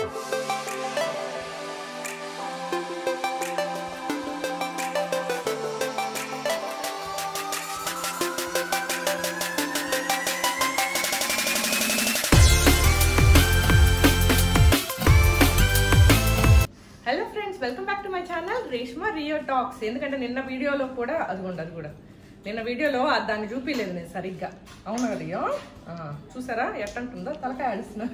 Hello friends welcome back to my channel Reshma Rio talks ఎందుకంటే నిన్న వీడియోలో కూడా అది కూడా అది కూడా నిన్న వీడియోలో అది దాన్ని చూపించలేదు నేను సరిగ్గా అవునా రియో ఆ, చూసారా ఎట్టంటుందో తలకాయ ఆడిస్తున్నా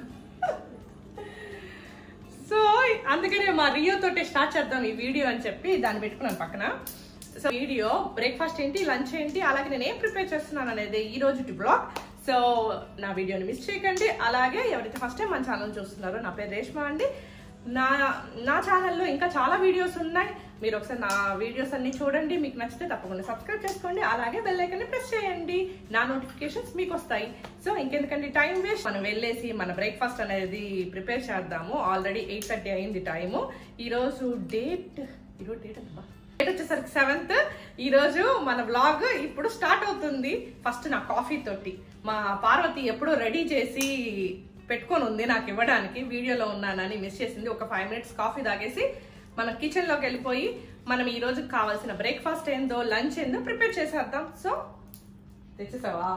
సో అందుకనే మా రియో తోటి స్టార్ట్ చేద్దాం ఈ వీడియో అని చెప్పి దాన్ని పెట్టుకున్నాను పక్కన సో వీడియో బ్రేక్ఫాస్ట్ ఏంటి లంచ్ ఏంటి అలాగే నేను ఏం ప్రిపేర్ చేస్తున్నాను అనేది ఈ రోజు బ్లాగ్ సో నా వీడియోని మిస్ చేయకండి అలాగే ఎవరైతే ఫస్ట్ టైం మన ఛానల్ చూస్తున్నారో నా పేరు రేష్మా అండి నా నా ఛానల్లో ఇంకా చాలా వీడియోస్ ఉన్నాయి మీరు ఒకసారి నా వీడియోస్ అన్ని చూడండి మీకు నచ్చితే తప్పకుండా సబ్స్క్రైబ్ చేసుకోండి అలాగే బెల్ ఐకన్ని ప్రెస్ చేయండి నా నోటిఫికేషన్స్ మీకు వస్తాయి సో ఇంకెందుకండి టైం వేస్ట్ మనం వెళ్ళేసి మన బ్రేక్ఫాస్ట్ అనేది ప్రిపేర్ చేద్దాము ఆల్రెడీ ఎయిట్ థర్టీ అయింది టైము ఈరోజు డేట్ ఈరోజు డేట్ అబ్బా డేట్ వచ్చేసరికి సెవెంత్ ఈ రోజు మన వ్లాగ్ ఇప్పుడు స్టార్ట్ అవుతుంది ఫస్ట్ నా కాఫీ తోటి మా పార్వతి ఎప్పుడో రెడీ చేసి పెట్టుకొని ఉంది నాకు ఇవ్వడానికి వీడియోలో ఉన్నానని మిస్ చేసింది ఒక ఫైవ్ మినిట్స్ కాఫీ తాగేసి మన కిచెన్ లోకి వెళ్ళిపోయి మనం ఈ రోజు కావాల్సిన బ్రేక్ఫాస్ట్ ఏందో లంచ్ ఏందో ప్రిపేర్ చేసేద్దాం సో తెచ్చేసావా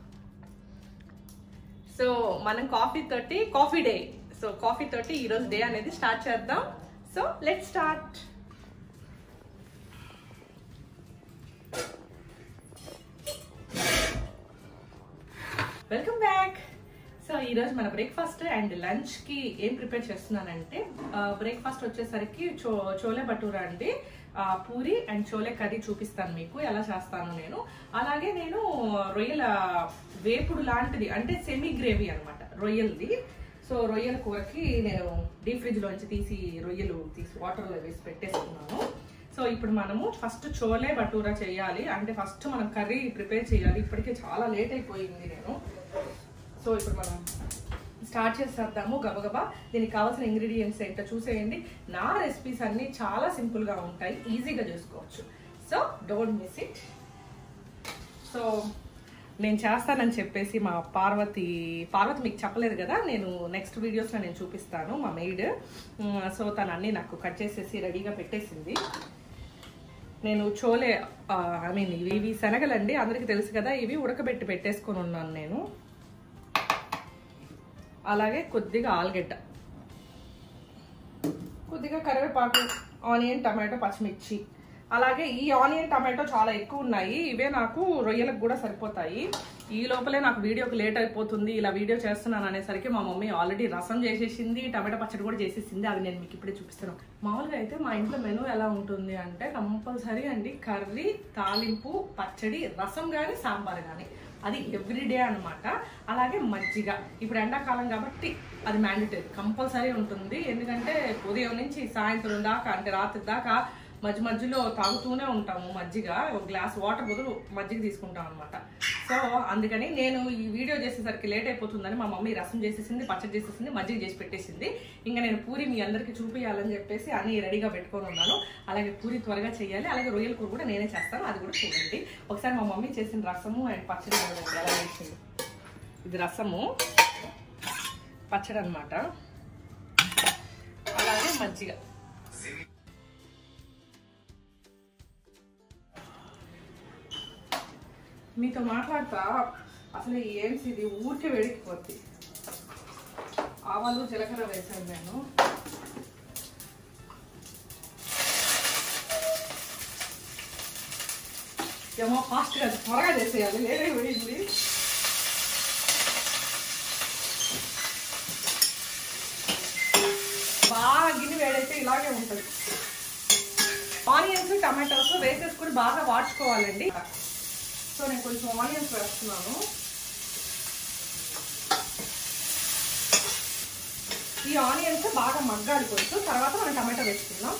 సో మనం కాఫీ తోటి కాఫీ డే సో కాఫీ తోటి ఈ రోజు డే అనేది స్టార్ట్ చేద్దాం so let start welcome back so ఈరోజు మన బ్రేక్ఫాస్ట్ అండ్ లంచ్ కి ఏం ప్రిపేర్ చేస్తున్నానంటే బ్రేక్ఫాస్ట్ వచ్చేసరికి చో చోలే భటూరా అండి ఆ, పూరి అండ్ చోలే కర్రీ చూపిస్తాను మీకు ఎలా చేస్తాను నేను అలాగే నేను రొయ్యల వేపుడు లాంటిది అంటే సెమీ గ్రేవీ అన్నమాట రొయ్యలది సో రొయ్యల కూరకి నేను డీప్ ఫ్రిడ్జ్ లోంచి తీసి రొయ్యలు తీసి వాటర్లో వేసి పెట్టేసుకున్నాను సో ఇప్పుడు మనము ఫస్ట్ చోలే భటూరా చేయాలి అంటే ఫస్ట్ మనం కర్రీ ప్రిపేర్ చేయాలి ఇప్పటికే చాలా లేట్ అయిపోయింది నేను సో ఇప్పుడు మనం స్టార్ట్ చేసేద్దాము గబగబా దీనికి కావాల్సిన ఇంగ్రీడియంట్స్ ఏంటో చూసేయండి నా రెసిపీస్ అన్ని చాలా సింపుల్ గా ఉంటాయి ఈజీగా చేసుకోవచ్చు so don't miss it so నేను చేస్తానని చెప్పేసి మా పార్వతి పార్వతి మీకు చెప్పలేదు కదా నేను నెక్స్ట్ వీడియోస్లో నేను చూపిస్తాను మా మెయిడ్ సో తను అన్నీ నాకు కట్ చేసేసి రెడీగా పెట్టేసింది నేను చోలే ఐ మీన్ ఇవి ఇవి శనగలండి అందరికీ తెలుసు కదా ఇవి ఉడకబెట్టి పెట్టేసుకొని ఉన్నాను నేను అలాగే కొద్దిగా ఆలుగడ్డ కొద్దిగా కరివేపాకు ఆనియన్ టమాటో పచ్చిమిర్చి అలాగే ఈ ఆనియన్ టమాటో చాలా ఎక్కువ ఉన్నాయి ఇవే నాకు రొయ్యలకు కూడా సరిపోతాయి ఈ లోపలే నాకు వీడియోకి లేట్ అయిపోతుంది ఇలా వీడియో చేస్తున్నాను అనేసరికి మా మమ్మీ ఆల్రెడీ రసం చేసేసింది టమాటో పచ్చడి కూడా చేసేసింది అది నేను మీకు ఇప్పుడే చూపిస్తాను మామూలుగా అయితే మా ఇంట్లో మెనూ ఎలా ఉంటుంది అంటే కంపల్సరీ అండి కర్రీ తాలింపు పచ్చడి రసం కానీ సాంబార్ కానీ అది ఎవ్రీడే అన్నమాట అలాగే మజ్జిగ ఇప్పుడు ఎండాకాలం కాబట్టి అది మ్యాండేటరీ కంపల్సరీ ఉంటుంది ఎందుకంటే ఉదయం నుంచి సాయంత్రం దాకా అంటే రాత్రి దాకా మధ్య మధ్యలో తాగుతూనే ఉంటాము మజ్జిగ ఒక గ్లాస్ వాటర్ బదులు మజ్జిగ తీసుకుంటాం అనమాట సో అందుకని నేను ఈ వీడియో చేసేసరికి లేట్ అయిపోతుందని మా మమ్మీ రసం చేసేసింది పచ్చడి చేసేసింది మజ్జిగ చేసి పెట్టేసింది ఇంకా నేను పూరి మీ అందరికీ చూపించాలని చెప్పేసి అన్ని రెడీగా పెట్టుకొని ఉన్నాను అలాగే పూరి త్వరగా చేయాలి అలాగే రొయ్యల కూర కూడా నేనే చేస్తాను అది కూడా చూడండి ఒకసారి మా మమ్మీ చేసిన రసము అండ్ పచ్చడి చూడండి ఎలా చేసింది ఇది రసము పచ్చడి అనమాట అలాగే మజ్జిగ మీతో మాట్లాడతా అసలు ఏంటి ఇది ఊరికే వేడికిపోద్ది ఆవాలు జీలకర్ర వేసాను నేను ఏమో ఫాస్ట్గా త్వరగా చేసేయాలి లేదే పోయింది బాగా గిన్నె వేడైతే ఇలాగే ఉంటుంది ఆనియన్స్ టమాటోస్ వేసేసుకుని బాగా వాడుకోవాలండి సో నేను కొంచెం ఆనియన్స్ వేస్తున్నాను ఈ ఆనియన్స్ బాగా మగ్గాలి కొంచెం తర్వాత మనం టమాటో వేసుకుందాం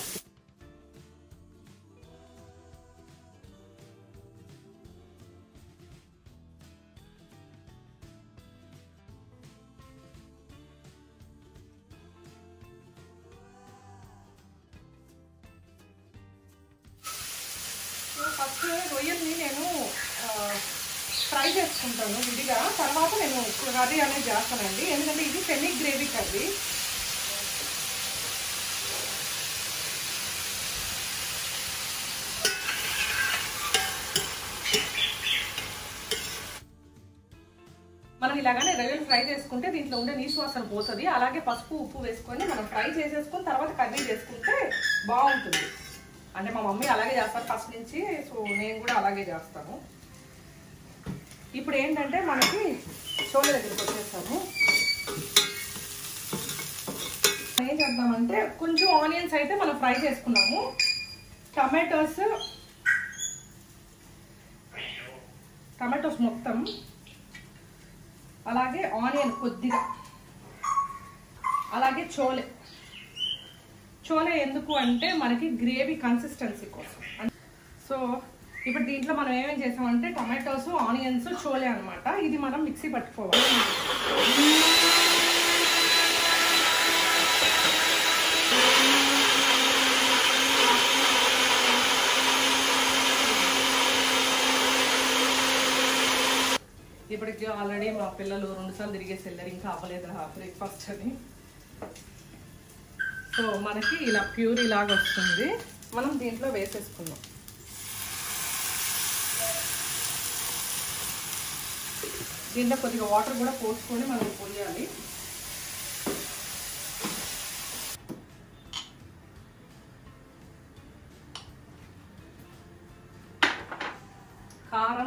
ఫస్ట్ రొయ్యల్ని నేను ఫ్రై చేసుకుంటాను విడిగా తర్వాత నేను కర్రీ అనేది చేస్తానండి ఎందుకంటే ఇది సెమీ గ్రేవీ కర్రీ ఇలాగానే రొయ్యలు ఫ్రై చేసుకుంటే దీంట్లో ఉండే నీసు వాసన పోతుంది అలాగే పసుపు ఉప్పు వేసుకొని మనం ఫ్రై చేసేసుకొని తర్వాత కర్రీ చేసుకుంటే బాగుంటుంది అంటే మా మమ్మీ అలాగే చేస్తారు ఫస్ట్ నుంచి సో నేను కూడా అలాగే చేస్తాను ఇప్పుడు ఏంటంటే మనకి చోళ దగ్గరికి వచ్చేస్తాము ఏం చేద్దామంటే కొంచెం ఆనియన్స్ అయితే మనం ఫ్రై చేసుకున్నాము టమాటోస్ టమాటోస్ మొత్తం అలాగే ఆనియన్ కొద్దిగా అలాగే చోలే చోలే ఎందుకు అంటే మనకి గ్రేవీ కన్సిస్టెన్సీ కోసం సో ఇప్పుడు దీంట్లో మనం ఏమేం చేసామంటే టమాటోస్ ఆనియన్స్ చోలే అన్నమాట ఇది మనం మిక్సీ పట్టుకోవాలి ఇప్పటికి ఆల్రెడీ మా పిల్లలు రెండు సార్లు తిరిగేసి వెళ్ళారు ఇంకా అవ్వలేదు బ్రేక్ఫాస్ట్ అని సో మనకి ఇలా ప్యూరీ లాగా వస్తుంది మనం దీంట్లో వేసేసుకుందాం దీంట్లో కొద్దిగా వాటర్ కూడా పోసుకొని మనం పోయాలి కారం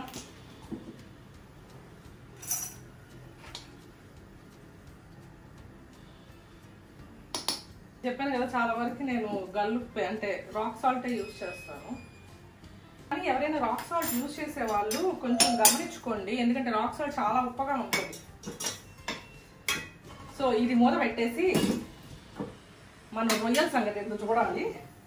చెప్పాను కదా చాలా వరకు నేను గల్లుప్పి అంటే రాక్ సాల్ట్ యూజ్ చేస్తాను కానీ ఎవరైనా రాక్ సాల్ట్ యూజ్ చేసే వాళ్ళు కొంచెం గమనించుకోండి ఎందుకంటే రాక్ సాల్ట్ చాలా ఉప్పగా ఉంటుంది సో ఇది మూత పెట్టేసి మనం రొయ్యల సంగతి ఎందుకు చూడాలి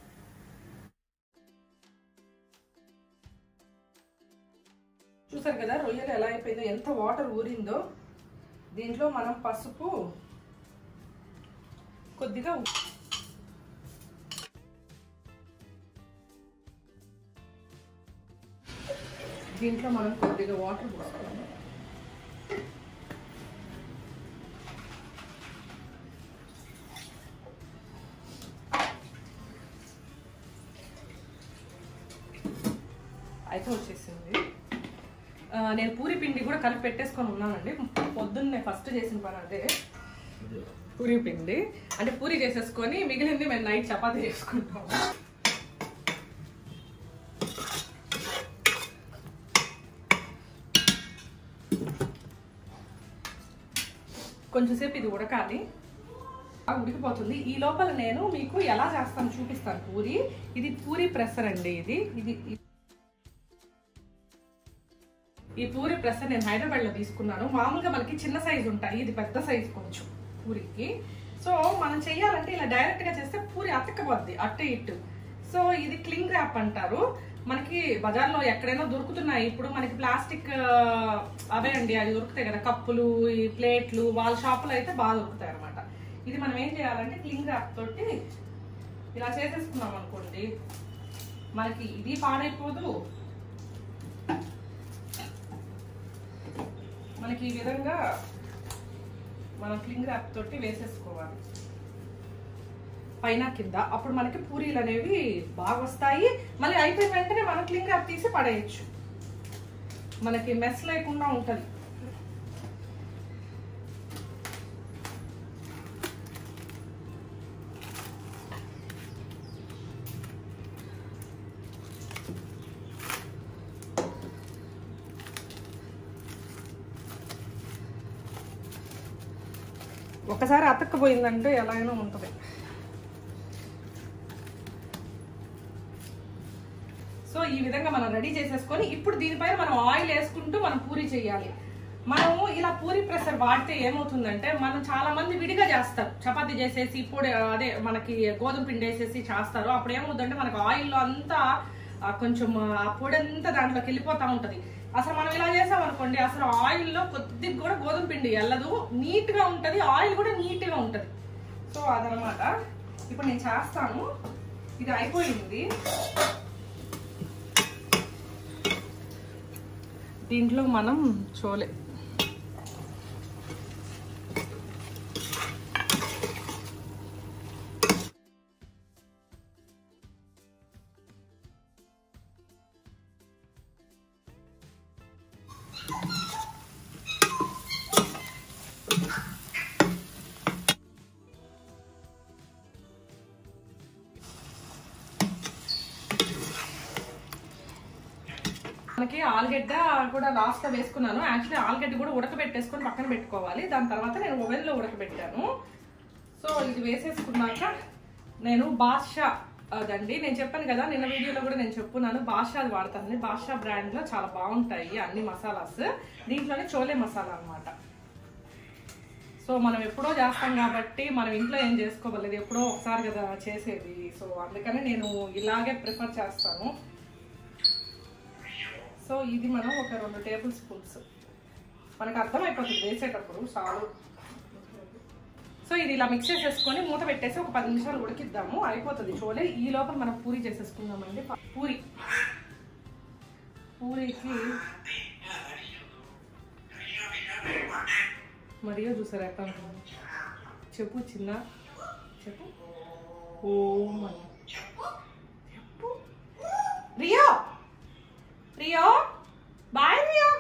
చూసారు కదా రొయ్యలు ఎలా అయిపోయిందో ఎంత వాటర్ ఊరిందో దీంట్లో మనం పసుపు కొద్దిగా ఉప్పు దీంట్లో మనం కొద్దిగా వాటర్ పోసుకోవాలి అయితే వచ్చేసింది ఆ, నేను పూరి పిండి కూడా కలిపి పెట్టేసుకొని ఉన్నానండి పొద్దున్నే ఫస్ట్ చేసిన పని అదే పూరి పిండి అంటే పూరి చేసేసుకొని మిగిలింది మేము నైట్ చపాతీ చేసుకుంటాము కొంచెంసేపు ఇది ఉడకాలి బాగా ఉడికిపోతుంది ఈ లోపల నేను మీకు ఎలా చేస్తాను చూపిస్తాను పూరి ఇది పూరి ప్రెసర్ అండి ఇది ఇది ఈ పూరి ప్రెసర్ నేను హైదరాబాద్ లో తీసుకున్నాను మామూలుగా మనకి చిన్న సైజు ఉంటాయి ఇది పెద్ద సైజు కొంచెం పూరికి సో మనం చెయ్యాలంటే ఇలా డైరెక్ట్ గా చేస్తే పూరి అతకపోద్ది అట్టు ఇట్టు సో ఇది క్లింగ్ ర్యాప్ అంటారు మనకి బజార్లో ఎక్కడైనా దొరుకుతున్నాయి ఇప్పుడు మనకి ప్లాస్టిక్ ఆ, అవే అండి అవి దొరుకుతాయి కదా కప్పులు ఈ ప్లేట్లు వాళ్ళ షాపులో అయితే బాగా దొరుకుతాయి అనమాట ఇది మనం ఏం చేయాలంటే క్లింగ్ ర్యాప్ తోటి ఇలా చేసేసుకున్నాం అనుకోండి మనకి ఇది పాడైపోదు మనకి ఈ విధంగా మనం క్లింగ్ ర్యాప్ తోటి వేసేసుకోవాలి పైన కింద అప్పుడు మనకి పూరీలు అనేవి బాగా వస్తాయి మళ్ళీ అయిపోయిన వెంటనే మనం క్లింగ్ ర్యాప్ తీసి పడేయచ్చు మనకి మెస్ లేకుండా ఉంటుంది ఒకసారి అతక్కపోయిందంటే ఎలా అయినా ఉంటుంది సో ఈ విధంగా మనం రెడీ చేసేసుకొని ఇప్పుడు దీనిపైన మనం ఆయిల్ వేసుకుంటూ మనం పూరి చేయాలి మనము ఇలా పూరి ప్రెషర్ వాడితే ఏమవుతుందంటే మనం చాలా మంది విడిగా చేస్తారు చపాతీ చేసేసి పొడి అదే మనకి గోధుమ పిండి వేసేసి చేస్తారు అప్పుడు ఏమవుతుందంటే మనకు ఆయిల్లో అంతా ఆ, కొంచెం ఆ పొడి అంతా దాంట్లోకి వెళ్ళిపోతా ఉంటది అసలు మనం ఇలా చేసాం అనుకోండి అసలు ఆయిల్లో కొద్దిగా కూడా గోధుమ పిండి వెళ్ళదు నీట్ గా ఉంటది ఆయిల్ కూడా నీట్ గా ఉంటది సో అదనమాట ఇప్పుడు నేను చేస్తాను ఇది అయిపోయింది దీంట్లో మనం చోలే మనకి ఆలుగడ్డ కూడా లాస్ట్ లో వేసుకున్నాను యాక్చువల్లీ ఆలుగడ్డ కూడా ఉడకబెట్టేసుకొని పక్కన పెట్టుకోవాలి దాని తర్వాత నేను ఓవెన్ లో ఉడకబెట్టాను సో ఇది వేసేసుకున్నాక నేను బాద్షా అదండి నేను చెప్పాను కదా నిన్న వీడియోలో కూడా నేను చెప్పున్నాను బాద్షా అది వాడతాను బాద్షా బ్రాండ్ లో చాలా బాగుంటాయి అన్ని మసాలాస్ దీంట్లోనే చోలే మసాలా అన్నమాట సో మనం ఎప్పుడో చేస్తాం కాబట్టి మనం ఇంట్లో ఏం చేసుకోవాలి ఎప్పుడో ఒకసారి కదా చేసేది సో అందుకని నేను ఇలాగే ప్రిఫర్ చేస్తాను సో ఇది మనం ఒక రెండు టేబుల్ స్పూన్స్ మనకు అర్థమైపోతుంది వేసేటప్పుడు చాలు సో ఇది ఇలా మిక్స్ చేసేసుకొని మూత పెట్టేసి ఒక పది నిమిషాలు ఉడికిద్దాము అయిపోతుంది చోలే ఈ లోపల మనం పూరి చేసేసుకుందామండి పూరి పూరికి మరియో చూసారా ఎట్లా ఉంటుంది చెప్పు చిన్న చెప్పు ఓ మన చెప్పు రియో రియో బాయ్ రియో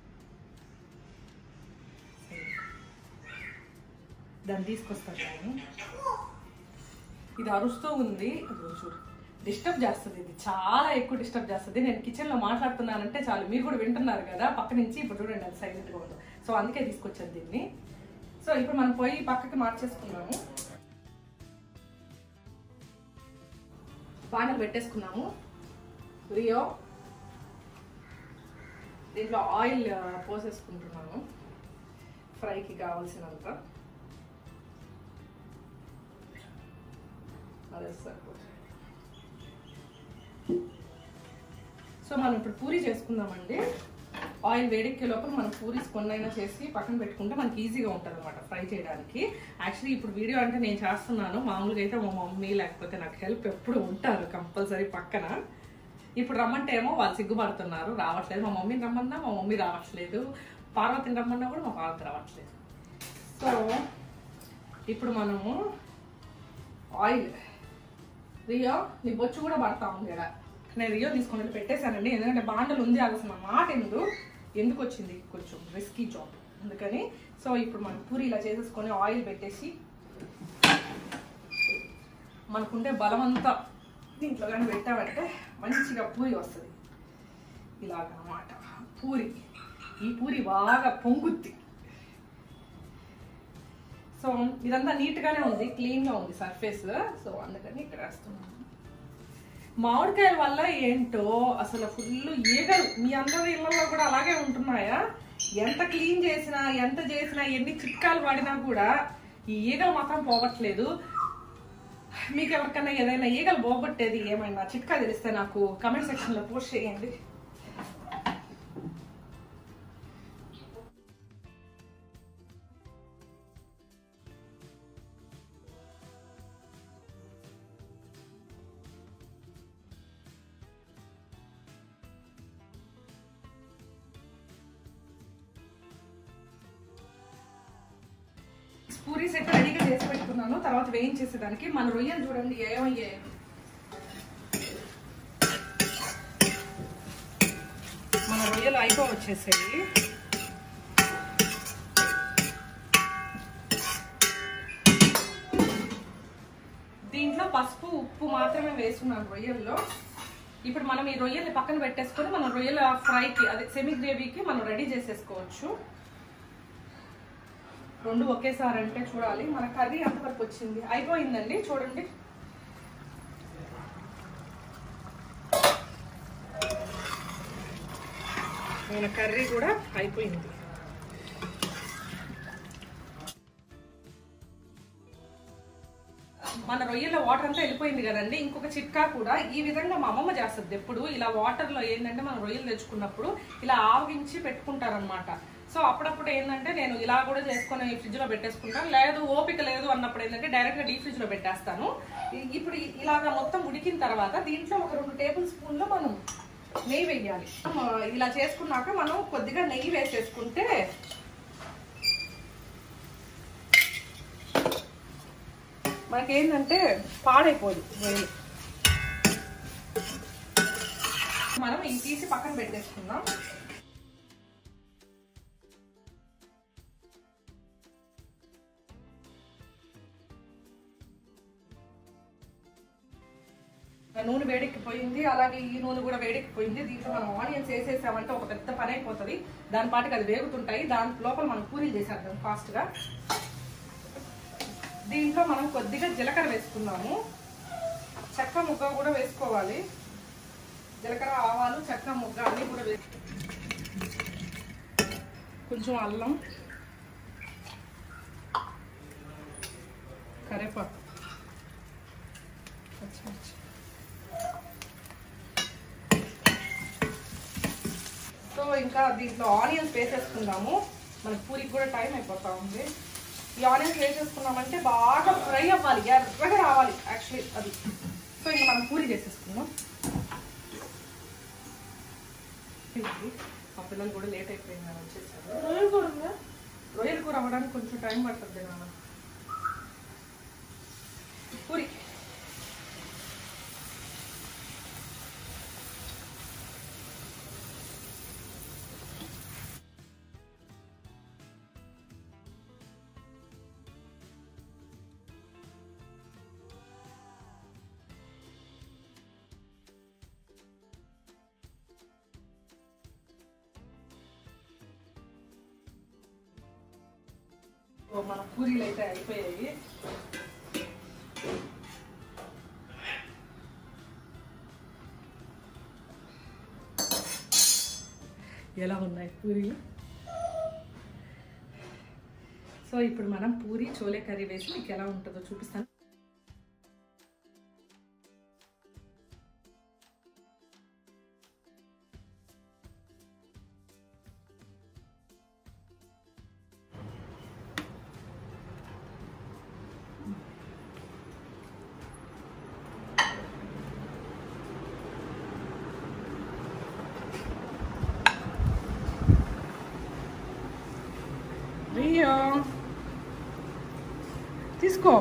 దాన్ని తీసుకొస్తాను నేను ఇది అరుస్తూ ఉంది అదిగో చూడు డిస్టర్బ్ చేస్తుంది ఇది చాలా ఎక్కువ డిస్టర్బ్ చేస్తుంది నేను కిచెన్లో మాట్లాడుతున్నానంటే చాలు మీరు కూడా వింటున్నారు కదా పక్క నుంచి ఇప్పుడు చూడండి అది సైలెంట్గా ఉంది సో అందుకే తీసుకొచ్చాను దీన్ని సో ఇప్పుడు మనం పోయి పక్కకి మార్చేసుకున్నాము బాణలు పెట్టేసుకున్నాము రియో దీంట్లో ఆయిల్ ఆ, పోసేసుకుంటున్నాను ఫ్రైకి కావాల్సినంత అదే సరిపోతుంది సో మనం ఇప్పుడు పూరి చేసుకుందామండి ఆయిల్ వేడెక్కే లోపల మనం పూరీస్ కొన్నైనా చేసి పక్కన పెట్టుకుంటే మనకి ఈజీగా ఉంటుంది అనమాట ఫ్రై చేయడానికి యాక్చువల్లీ ఇప్పుడు వీడియో అంటే నేను చేస్తున్నాను మామూలుగా అయితే మా మమ్మీ లేకపోతే నాకు హెల్ప్ ఎప్పుడు ఉంటారు కంపల్సరీ పక్కన ఇప్పుడు రమ్మంటే ఏమో వాళ్ళు సిగ్గుపడుతున్నారు రావట్లేదు మా మమ్మీని రమ్మన్నా మా మమ్మీ రావట్లేదు పార్వతిని రమ్మన్నా కూడా మా పార్వతి రావట్లేదు సో ఇప్పుడు మనము ఆయిల్ రియో నీ బొచ్చు కూడా పడతా ఉంది ఇక్కడ నేను రియో తీసుకొని వెళ్ళి పెట్టేశానండి ఎందుకంటే బాండలు ఉంది అలసిన మాట ఎందుకు ఎందుకు వచ్చింది కొంచెం రిస్కీ జాబ్ అందుకని సో ఇప్పుడు మనం పూరి ఇలా చేసేసుకొని ఆయిల్ పెట్టేసి మనకుండే బలం అంతా దీంట్లో కానీ పెట్టామంటే మంచిగా పూరి వస్తుంది ఇలాగనమాట పూరి ఈ పూరి బాగా పొంగుద్ది సో ఇదంతా నీట్ గానే ఉంది క్లీన్ గా ఉంది సర్ఫేస్ సో అందుకని ఇక్కడ వేస్తున్నాను మామిడికాయల వల్ల ఏంటో అసలు ఫుల్ ఈగలు మీ అందరి ఇళ్లలో కూడా అలాగే ఉంటున్నాయా ఎంత క్లీన్ చేసినా ఎంత చేసినా ఎన్ని చిట్కాలు వాడినా కూడా ఈ ఈగలు మాత్రం పోగట్లేదు మీకు ఎవరికైనా ఏదైనా ఈగలు పోగొట్టేది ఏమైనా చిట్కా తెలిస్తే నాకు కమెంట్ సెక్షన్ లో పోస్ట్ చేయండి పూరీస్ అయితే రెడీగా చేసి పెట్టుకున్నాను తర్వాత వేయించేసేదానికి మన రొయ్యలు చూడండి ఏమయ్యాయి మన రొయ్యలు అయిపో వచ్చేసాయి దీంట్లో పసుపు ఉప్పు మాత్రమే వేస్తున్నాను రొయ్యల్లో ఇప్పుడు మనం ఈ రొయ్యల్ని పక్కన పెట్టేసుకొని మనం రొయ్యల ఫ్రైకి అదే సెమీ గ్రేవీకి మనం రెడీ చేసేసుకోవచ్చు రెండు ఒకేసారి అంటే చూడాలి మన కర్రీ ఎంతవరకు వచ్చింది అయిపోయిందండి చూడండి మన కర్రీ కూడా అయిపోయింది మన రొయ్యల వాటర్ అంతా వెళ్ళిపోయింది కదండి ఇంకొక చిట్కా కూడా ఈ విధంగా మా అమ్మమ్మ చేస్తుంది ఎప్పుడు ఇలా వాటర్ లో ఏంటంటే మనం రొయ్యలు తెచ్చుకున్నప్పుడు ఇలా ఆవగించి పెట్టుకుంటారనమాట సో అప్పుడప్పుడు ఏంటంటే నేను ఇలా కూడా చేసుకొని ఫ్రిడ్జ్ లో పెట్టేసుకుంటాను లేదు ఓపిక లేదు అన్నప్పుడు ఏంటంటే డైరెక్ట్ గా డీప్ ఫ్రిడ్జ్ లో పెట్టేస్తాను ఇ- ఇప్పుడు ఇ- ఇలాగా మొత్తం ఉడికిన తర్వాత దీంట్లో ఒక రెండు టేబుల్ స్పూన్లు మనం నెయ్యి వేయాలి ఆ, ఇలా చేసుకున్నాక మనం కొద్దిగా నెయ్యి వేసేసుకుంటే మనకేంటంటే పాడైపోదు రొయ్యలు మనం ఇది తీసి పక్కన పెట్టేసుకుందాం నూనె వేడెక్కిపోయింది అలాగే ఈ నూనె కూడా వేడెక్కిపోయింది దీంట్లో మనం ఆనియన్స్ వేసేసామంటే ఒక పెద్ద పని అయిపోతుంది దాని పాటికి అది వేగుతుంటాయి దాని లోపల మనం పూరీలు చేసేద్దాం ఫాస్ట్గా దీంట్లో మనం కొద్దిగా జీలకర్ర వేసుకుందాము చెక్క ముగ్గ కూడా వేసుకోవాలి జీలకర్ర ఆవాలు చెక్క ముగ్గ అన్నీ కూడా వే కొంచెం అల్లం కరేపాకు పచ్చిమిర్చి సో ఇంకా దీంట్లో ఆనియన్స్ వేసేసుకుందాము మన పూరికి కూడా టైం అయిపోతా ఉంది ఈ ఆనియన్స్ వేసేసుకున్నామంటే బాగా ఫ్రై అవ్వాలి ఎర్రగా రావాలి యాక్చువల్లీ అది సో ఇంకా మనం పూరి చేసేసుకుందాం ఇది. మా పిల్లలు కూడా లేట్ అయిపోయింది అని వచ్చేసారు రొయ్యలు కూర అవ్వడానికి కొంచెం టైం పడుతుంది నాన్న పూరి ఓ, మన పూరీలు అయితే అయిపోయాయి ఎలా ఉన్నాయి పూరీలు సో ఇప్పుడు మనం పూరి చోలే కర్రీ వేసి మీకు ఎలా ఉంటుందో చూపిస్తాను రియో తీసుకో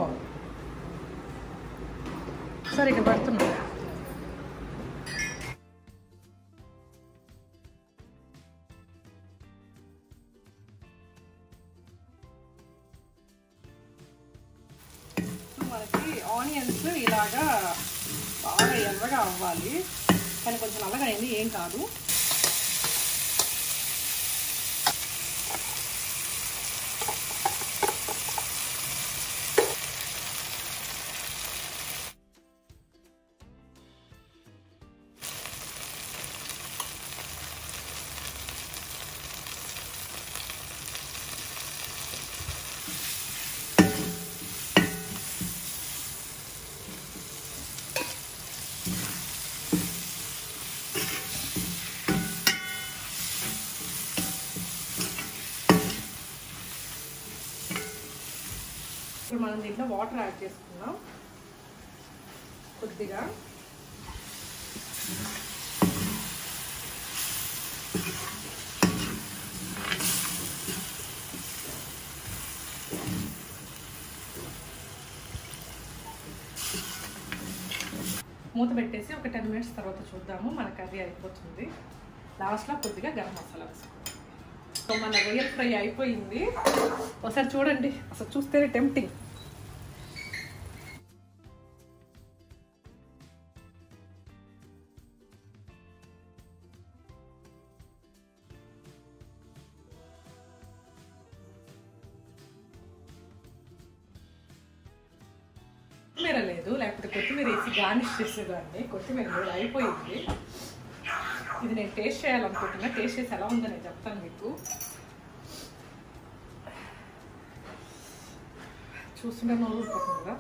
సరే ఇక్కడ పడుతున్నా మనకి ఆనియన్స్ ఇలాగా బాగా ఎర్రగా అవ్వాలి కానీ కొంచెం నల్లగా అయింది ఏం కాదు ఇప్పుడు మనం దీంట్లో వాటర్ యాడ్ చేసుకుందాం కొద్దిగా మూత పెట్టేసి ఒక టెన్ మినిట్స్ తర్వాత చూద్దాము మన కర్రీ అయిపోతుంది లాస్ట్లో కొద్దిగా గరం మసాలా వేసుకుందాం సో మన రొయ్యల్ ఫ్రై అయిపోయింది ఒకసారి చూడండి అసలు చూస్తేనే టెంప్టింగ్ కొత్తిమీర లేదు లేకపోతే కొత్తిమీర వేసి గార్నిష్ చేసేదాన్ని కొత్తిమీర లేదు అయిపోయింది ఇది నేను టేస్ట్ చేయాలనుకుంటున్నా టేస్ట్ చేసి ఎలా ఉందో నేను చెప్తాను మీకు చూస్తుంటే నోరు ఊరిపోతుందా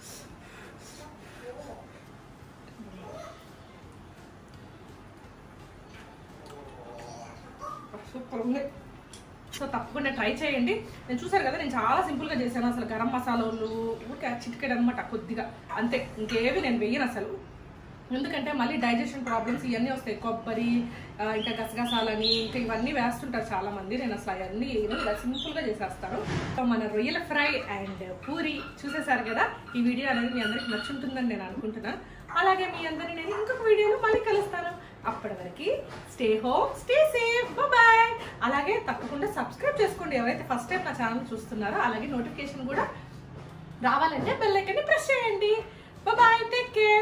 సూపర్ ఉంది సో తప్పకుండా ట్రై చేయండి నేను చూసారు కదా నేను చాలా సింపుల్గా చేశాను అసలు గరం మసాలాలు ఊరికే చిటికెడ్ అనమాట కొద్దిగా అంతే ఇంకేవి నేను వెయ్యను అసలు ఎందుకంటే మళ్ళీ డైజెషన్ ప్రాబ్లమ్స్ ఇవన్నీ వస్తాయి కొబ్బరి ఆ, ఇంకా గసగసాలని ఇంకా ఇవన్నీ వేస్తుంటారు చాలా మంది నేను అసలు అవన్నీ వేయను ఇలా సింపుల్గా చేసేస్తాను సో మన రొయ్యల ఫ్రై అండ్ పూరి చూసేసారు కదా ఈ వీడియో అనేది మీ అందరికి నచ్చుంటుందని నేను అనుకుంటున్నాను అలాగే మీ అందరిని నేను ఇంకొక వీడియోలో మళ్ళీ కలుస్తాను అప్పటి వరకు stay home stay safe bye అలాగే తప్పకుండా సబ్స్క్రైబ్ చేసుకోండి ఎవరైతే ఫస్ట్ టైం నా ఛానల్ చూస్తున్నారో అలాగే నోటిఫికేషన్ కూడా రావాలంటే బెల్ ఐకన్ని ప్రెస్ చేయండి బాయ్ టేక్ కేర్